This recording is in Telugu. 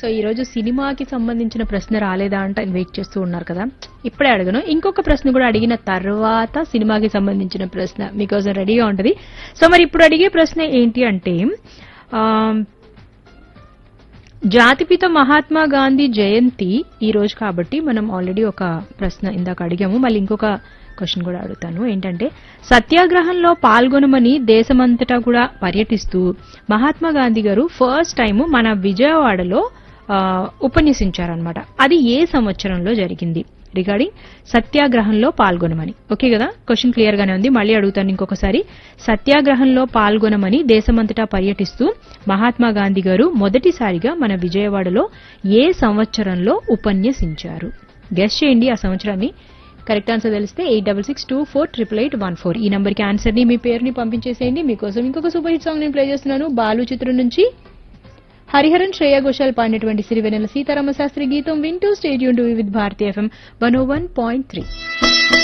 సో ఈ రోజు సినిమాకి సంబంధించిన ప్రశ్న రాలేదా అంటే వెయిట్ చేస్తూ ఉన్నారు కదా ఇప్పుడే అడగను ఇంకొక ప్రశ్న కూడా అడిగిన తర్వాత సినిమాకి సంబంధించిన ప్రశ్న మీకోసం రెడీగా ఉంటుంది సో మరి ఇప్పుడు అడిగే ప్రశ్న ఏంటి అంటే ఆ, జాతిపిత మహాత్మా గాంధీ జయంతి ఈ రోజు కాబట్టి మనం ఆల్రెడీ ఒక ప్రశ్న ఇందాక అడిగాము మళ్ళీ ఇంకొక క్వశ్చన్ కూడా అడుగుతాను ఏంటంటే సత్యాగ్రహంలో పాల్గొనమని దేశమంతటా కూడా పర్యటిస్తూ మహాత్మా గాంధీ గారు ఫస్ట్ టైం మన విజయవాడలో ఆ, ఉపన్యసించారనమాట అది ఏ సంవత్సరంలో జరిగింది రిగార్డింగ్ సత్యాగ్రహంలో పాల్గొనమని ఓకే కదా క్వశ్చన్ క్లియర్ గానే ఉంది మళ్ళీ అడుగుతాను ఇంకొకసారి సత్యాగ్రహంలో పాల్గొనమని దేశమంతటా పర్యటిస్తూ మహాత్మా గాంధీ గారు మొదటిసారిగా మన విజయవాడలో ఏ సంవత్సరంలో ఉపన్యసించారు గెస్ట్ చేయండి ఆ సంవత్సరాన్ని కరెక్ట్ ఆన్సర్ తెలిస్తే eight double six two four triple eight one four ఈ నంబర్కి ఆన్సర్ని మీ పేరుని పంపించేసేయండి మీకోసం ఇంకొక సూపర్ హిట్ సాంగ్ నేను ప్లే చేస్తున్నాను బాలు చిత్రం నుంచి హరిహరన్ శ్రేయ ఘోషాల్ పాడినటువంటి సిరివెనెల సీతారామ శాస్త్రి గీతం వింటూ స్టేడియం to with Bharati FM one O one point three